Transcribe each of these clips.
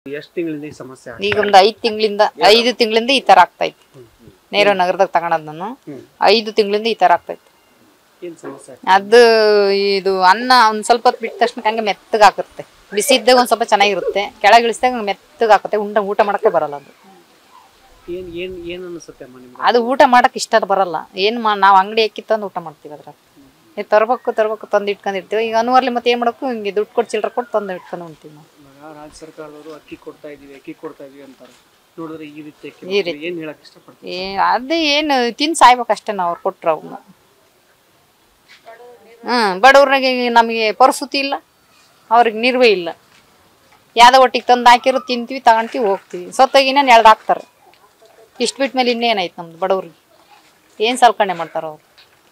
ಎಷ್ಟು ತಿಂಗಳಿಂದ ಈ ಸಮಸ್ಯೆ ಆಗ್ತಾ ಈಗ ಒಂದು ಐದು ತಿಂಗಳಿಂದ ಐದು ತಿಂಗಳಿಂದ ಈ ತರ ಆಗ್ತೈತಿ ನೇರು ನಗರದಾಗ ತಗೊಳದ್ ನಾನು ಹ್ಮ್. ಐದು ತಿಂಗಳಿಂದ ಈ ತರ ಆಗ್ತೈತಿ ಏನ್ ಸಮಸ್ಯೆ ಅದು ಇದು ಅನ್ನ ಒಂದ್ ಸ್ವಲ್ಪ ಹೊತ್ತು ಬಿಟ್ಟ ತಕ್ಷಣ ಹಂಗೆ ಮೆತ್ತಗೆ ಹಾಕುತ್ತೆ ಬಿಸಿ ಇದ್ದಾಗ ಒಂದ್ ಸ್ವಲ್ಪ ಚೆನ್ನಾಗಿರುತ್ತೆ ಕೆಳಗೆ ಇಳಿಸಿದಾಗ ಮೆತ್ತಗೆ ಹಾಕುತ್ತೆ ಉಂಡ ಊಟ ಮಾಡಕ್ಕೆ ಬರಲ್ಲ ಅದು ಏನ್ ಏನ್ ಏನ್ ಅನ್ಸುತ್ತೆ ಅಮ್ಮ ನಿಮ್ಗೆ ಅದು ಊಟ ಮಾಡಕ್ ಇಷ್ಟ ಬರಲ್ಲ ಏನ್ ಮಾ ನಾವು ಅಂಗಡಿ ಅಕ್ಕಿ ತಂದು ಊಟ ಮಾಡ್ತೀವಿ ಅದ್ರಾಗ ಏ ತರ್ಬೇಕು ತರ್ಬೇಕು ತಂದು ಇಟ್ಕೊಂಡಿರ್ತೀವಿ ಈಗ ಅನುವರ್ಲಿ ಮತ್ತೆ ಏನ್ ಮಾಡಬೇಕು ಹಿಂಗೆ ದುಡ್ಡು ಕೊಟ್ಟು ಚಿಲ್ಲರೆ ಕೊಟ್ಟು ತಂದು ಇಟ್ಕೊಂಡು ಉಣ್ತೀವಿ ನಾವು ಇವಾಗ ರಾಜ್ಯ ಸರ್ಕಾರದವರು ಅಕ್ಕಿ ಕೊಡ್ತಾ ಇದೀವಿ ಅಕ್ಕಿ ಕೊಡ್ತಾ ಇದೀವಿ ಅಂತಾರೆ ನೋಡಿದ್ರೆ ಈ ರೀತಿ ಅಕ್ಕಿ ಈ ಕೊಡ್ತಾರೆ. ಏನ್ ಹೇಳಕ್ ಇಷ್ಟಪಡ್ತೀವಿ ಏ ಅದೇ ಏನು ತಿನ್ ಸಾಯ್ಬೇಕಷ್ಟೇ ನಾವು ಅವ್ರು ಕೊಟ್ರು ಅವನ್ನ ಹ್ಮ್ ಬಡವ್ರಿಗೆ ನಮಗೆ ಪರಿಸ್ಥಿತಿ ಇಲ್ಲ ಅವ್ರಿಗೆ ನಿರ್ವೇ ಇಲ್ಲ ಯಾವ್ದೋ ಒಟ್ಟಿಗೆ ತಂದು ಹಾಕಿರೋ ತಿಂತೀವಿ ತಗೊಂತೀವಿ ಹೋಗ್ತೀವಿ ಸೊತ್ತಾಗಿ ಇನ್ನೇನು ಎಳ್ದು ಹಾಕ್ತಾರೆ ಇಷ್ಟು ಬಿಟ್ಟ ಮೇಲೆ ಇನ್ನೇನಾಯ್ತು ನಮ್ದು ಬಡವ್ರಿಗೆ ಏನು ಸಲ್ಕಣೆ ಮಾಡ್ತಾರ ಅವ್ರು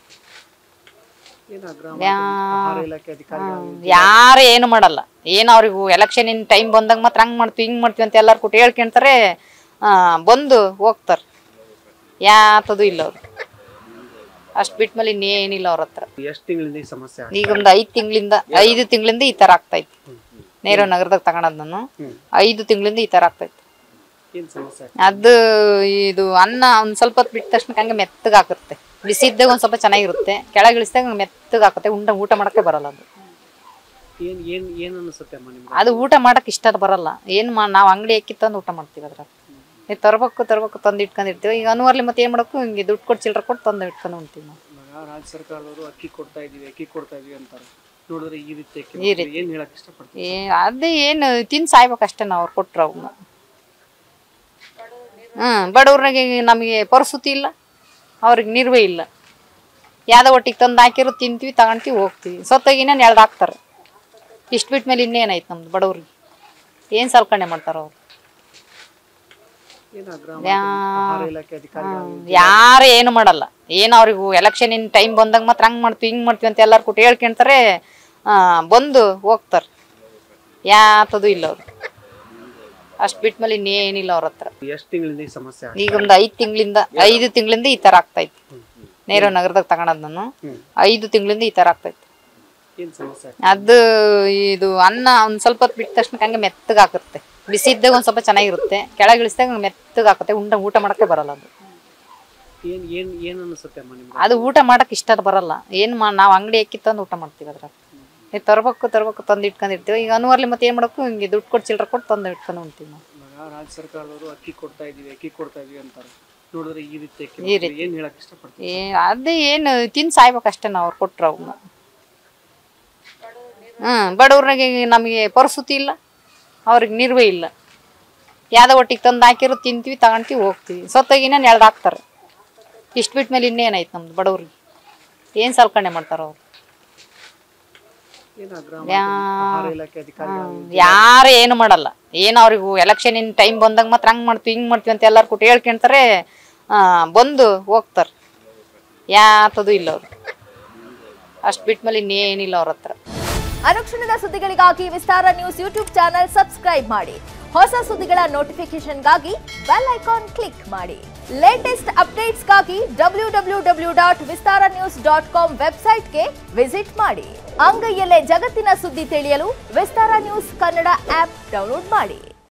ಏನ್ ಗ್ರಾಮ ಆಹಾರ ಇಲಾಖೆ ಅಧಿಕಾರಿಗಳು ಯಾರು ಏನು ಮಾಡಲ್ಲ ಏನು ಅವ್ರಿಗೂ ಎಲೆಕ್ಷನಿನ ಟೈಮ್ ಬಂದಾಗ ಮಾತ್ರ ಹಂಗೆ ಮಾಡ್ತೀವಿ ಹಿಂಗೆ ಮಾಡ್ತೀವಿ ಅಂತ ಎಲ್ಲರೂ ಕೊಟ್ಟು ಹೇಳ್ಕೊಂತಾರೆ ಆ, ಬಂದು ಹೋಗ್ತಾರೆ ಯಾತದು ಇಲ್ಲ ಅವ್ರು ಅಷ್ಟು ಬಿಟ್ಮೇಲೆ ಇನ್ನೇನಿಲ್ಲ ಅವ್ರ ಹತ್ರ ಎಷ್ಟು ತಿಂಗಳಿಂದ ಈ ಸಮಸ್ಯೆ ಆಗ್ತಾ ಈಗ ಒಂದು ಐದು ತಿಂಗಳಿಂದ ಐದು ತಿಂಗಳಿಂದ ಈ ಥರ ಆಗ್ತೈತಿ ನೇರು ನಗರದಾಗ ತಗೊಳದ್ ನಾನು ಹ್ಮ್. ಐದು ತಿಂಗಳಿಂದ ಈ ಥರ ಆಗ್ತೈತಿ ಏನ್ ಸಮಸ್ಯೆ ಅದು ಇದು ಅನ್ನ ಒಂದ್ ಸ್ವಲ್ಪ ಹೊತ್ತು ಬಿಟ್ಟ ತಕ್ಷಣ ಹಂಗೆ ಮೆತ್ತಗೆ ಹಾಕುತ್ತೆ ಬಿಸಿ ಇದ್ದಾಗ ಒಂದ್ ಸ್ವಲ್ಪ ಚೆನ್ನಾಗಿರುತ್ತೆ ಕೆಳಗೆ ಇಳಿಸಿದಾಗ ಮೆತ್ತಗೆ ಹಾಕುತ್ತೆ ಉಂಡ ಊಟ ಮಾಡಕ್ಕೆ ಬರಲ್ಲ ಅದು ಏನ್ ಏನ್ ಏನ್ ಅನ್ಸುತ್ತೆ ಅಮ್ಮ ನಿಮ್ಗೆ ಅದು ಊಟ ಮಾಡಕ್ ಇಷ್ಟ ಬರಲ್ಲ ಏನ್ ಮಾ ನಾವು ಅಂಗಡಿ ಅಕ್ಕಿ ತಂದು ಊಟ ಮಾಡ್ತೀವಿ ಅದ್ರಾಗ ಏ ತರ್ಬೇಕು ತರ್ಬೇಕು ತಂದು ಇಟ್ಕೊಂಡಿರ್ತೀವಿ ಈಗ ಅನುವರ್ಲಿ ಮತ್ತೆ ಏನ್ ಮಾಡಬೇಕು ಹಿಂಗೆ ದುಡ್ಡು ಕೊಟ್ಟು ಚಿಲ್ಲರೆ ಕೊಟ್ಟು ತಂದು ಇಟ್ಕೊಂಡು ಉಣ್ತೀವಿ ನಾವು ಇವಾಗ ರಾಜ್ಯ ಸರ್ಕಾರದವರು ಅಕ್ಕಿ ಕೊಡ್ತಾ ಇದೀವಿ ಅಕ್ಕಿ ಕೊಡ್ತಾ ಇದೀವಿ ಅಂತಾರೆ ನೋಡಿದ್ರೆ ಈ ರೀತಿ ಅಕ್ಕಿ ಈ ಕೊಡ್ತಾರೆ. ಏನ್ ಹೇಳಕ್ ಇಷ್ಟಪಡ್ತೀವಿ ಏ ಅದೇ ಏನು ತಿನ್ ಸಾಯ್ಬೇಕಷ್ಟೇ ನಾವು ಅವ್ರು ಕೊಟ್ರು ಅವನ್ನ ಹ್ಮ್ ಬಡವ್ರಿಗೆ ನಮಗೆ ಪರಿಸ್ಥಿತಿ ಇಲ್ಲ ಅವ್ರಿಗೆ ನಿರ್ವೇ ಇಲ್ಲ ಯಾವ್ದೋ ಒಟ್ಟಿಗೆ ತಂದು ಹಾಕಿರೋ ತಿಂತೀವಿ ತಗೊಂತೀವಿ ಹೋಗ್ತೀವಿ ಸೊತ್ತಾಗಿ ಇನ್ನೇನು ಎಳ್ದು ಹಾಕ್ತಾರೆ ಇಷ್ಟು ಬಿಟ್ಟ ಮೇಲೆ ಇನ್ನೇನಾಯ್ತು ನಮ್ದು ಬಡವ್ರಿಗೆ ಏನು ಸಲ್ಕಣೆ ಮಾಡ್ತಾರ ಅವ್ರು ಏನ ಗ್ರಾಮ ಆಹಾರ ಇಲಾಖೆ ಅಧಿಕಾರಿಗಳು ಯಾರು ಏನು ಮಾಡಲ್ಲ ಏನು ಅವ್ರಿಗೂ ಎಲೆಕ್ಷನಿನ ಟೈಮ್ ಬಂದಾಗ ಮಾತ್ರ ಹಂಗೆ ಮಾಡ್ತೀವಿ ಹಿಂಗೆ ಮಾಡ್ತೀವಿ ಅಂತ ಎಲ್ಲರೂ ಕೊಟ್ಟು ಹೇಳ್ಕೊಂತಾರೆ ಆ, ಬಂದು ಹೋಗ್ತಾರೆ ಯಾತದು ಇಲ್ಲ ಅವ್ರು ಅಷ್ಟು ಬಿಟ್ಮೇಲೆ ಇನ್ನೇನಿಲ್ಲ ಅವ್ರ ಹತ್ರ ಎಷ್ಟು ತಿಂಗಳಿಂದ ಈ ಸಮಸ್ಯೆ ಆಗ್ತಾ ಈಗ ಒಂದು ಐದು ತಿಂಗಳಿಂದ ಐದು ತಿಂಗಳಿಂದ ಈ ಥರ ಆಗ್ತೈತಿ ನೇರು ನಗರದಾಗ ತಗೊಳದ್ ನಾನು ಹ್ಮ್. ಐದು ತಿಂಗಳಿಂದ ಈ ಥರ ಆಗ್ತೈತಿ ಏನ್ ಸಮಸ್ಯೆ ಅದು ಇದು ಅನ್ನ ಒಂದ್ ಸ್ವಲ್ಪ ಹೊತ್ತು ಬಿಟ್ಟ ತಕ್ಷಣ ಹಂಗೆ ಮೆತ್ತಗೆ ಹಾಕುತ್ತೆ ಬಿಸಿ ಇದ್ದಾಗ ಒಂದ್ ಸ್ವಲ್ಪ ಚೆನ್ನಾಗಿರುತ್ತೆ ಕೆಳಗೆ ಇಳಿಸಿದಾಗ ಮೆತ್ತಗೆ ಹಾಕುತ್ತೆ ಉಂಡ ಊಟ ಮಾಡಕ್ಕೆ ಬರಲ್ಲ ಅದು ಏನ್ ಏನ್ ಏನ್ ಅನ್ಸುತ್ತೆ ಅಮ್ಮ ನಿಮ್ಗೆ ಅದು ಊಟ ಮಾಡಕ್ ಇಷ್ಟ ಬರಲ್ಲ ಏನ್ ಮಾ ನಾವು ಅಂಗಡಿ ಅಕ್ಕಿ ತಂದು ಊಟ ಮಾಡ್ತೀವಿ ಅದ್ರಾಗ ಏ ತರ್ಬೇಕು ತರ್ಬೇಕು ತಂದು ಇಟ್ಕೊಂಡಿರ್ತೀವಿ ಈಗ ಅನುವರ್ಲಿ ಮತ್ತೆ ಏನ್ ಮಾಡಬೇಕು ಹಿಂಗೆ ದುಡ್ಡು ಕೊಟ್ಟು ಚಿಲ್ಲರೆ ಕೊಟ್ಟು ತಂದು ಇಟ್ಕೊಂಡು ಉಣ್ತೀವಿ ನಾವು ಇವಾಗ ರಾಜ್ಯ ಸರ್ಕಾರದವರು ಅಕ್ಕಿ ಕೊಡ್ತಾ ಇದೀವಿ ಅಕ್ಕಿ ಕೊಡ್ತಾ ಇದೀವಿ ಅಂತಾರೆ ನೋಡಿದ್ರೆ ಈ ರೀತಿ ಅಕ್ಕಿ ಈ ಕೊಡ್ತಾರೆ. ಏನ್ ಹೇಳಕ್ ಇಷ್ಟಪಡ್ತೀವಿ ಏ ಅದೇ ಏನು ತಿನ್ ಸಾಯ್ಬೇಕಷ್ಟೇ ನಾವು ಅವ್ರು ಕೊಟ್ರು ಅವನ್ನ ಹ್ಮ್ ಬಡವ್ರಿಗೆ ನಮಗೆ ಪರಿಸ್ಥಿತಿ ಇಲ್ಲ ಅವ್ರಿಗೆ ನಿರ್ವೇ ಇಲ್ಲ ಯಾವ್ದೋ ಒಟ್ಟಿಗೆ ತಂದು ಹಾಕಿರೋ ತಿಂತೀವಿ ತಗೊಂತೀವಿ ಹೋಗ್ತೀವಿ ಸೊತ್ತಾಗಿ ಇನ್ನೇನು ಎಳ್ದು ಹಾಕ್ತಾರೆ ಇಷ್ಟು ಬಿಟ್ಟ ಮೇಲೆ ಇನ್ನೇನಾಯ್ತು ನಮ್ದು ಬಡವ್ರಿಗೆ ಏನು ಸಲ್ಕಣೆ ಮಾಡ್ತಾರ ಅವ್ರು ಏನ ಗ್ರಾಮ ಆಹಾರ ಇಲಾಖೆ ಅಧಿಕಾರಿಗಳು ಯಾರು ಏನು ಮಾಡಲ್ಲ ಏನು ಅವ್ರಿಗೂ ಎಲೆಕ್ಷನಿನ ಟೈಮ್ ಬಂದಾಗ ಮಾತ್ರ ಹಂಗೆ ಮಾಡ್ತೀವಿ ಹಿಂಗೆ ಮಾಡ್ತೀವಿ ಅಂತ ಎಲ್ಲರೂ ಕೊಟ್ಟು ಹೇಳ್ಕೊಂತಾರೆ ಆ, ಬಂದು ಹೋಗ್ತಾರೆ ಯಾತದು ಇಲ್ಲ ಅವ್ರು ಅಷ್ಟು ಬಿಟ್ಮೇಲೆ ಇನ್ನೇನಿಲ್ಲ ಅವ್ರ ಹತ್ರ ಅನುಕ್ಷಣದ ಸುದ್ದಿಗಳಿಗಾಗಿ Vistara news YouTube channel subscribe ಮಾಡಿ ಹೊಸ ಸುದ್ದಿಗಳ ನೋಟಿಫಿಕೇಶನ್ಗಾಗಿ ಬೆಲ್ ಐಕಾನ್ ಕ್ಲಿಕ್ ಮಾಡಿ ಲೇಟೆಸ್ಟ್ ಅಪ್ಡೇಟ್ಸ್ಗಾಗಿ W W W dot Vistara news dot com ವೆಬ್ಸೈಟ್ಗೆ ವಿಸಿಟ್ ಮಾಡಿ ಅಂಗೈಯಲ್ಲೇ ಜಗತ್ತಿನ ಸುದ್ದಿ ತಿಳಿಯಲು Vistara news Kannada app download ಮಾಡಿ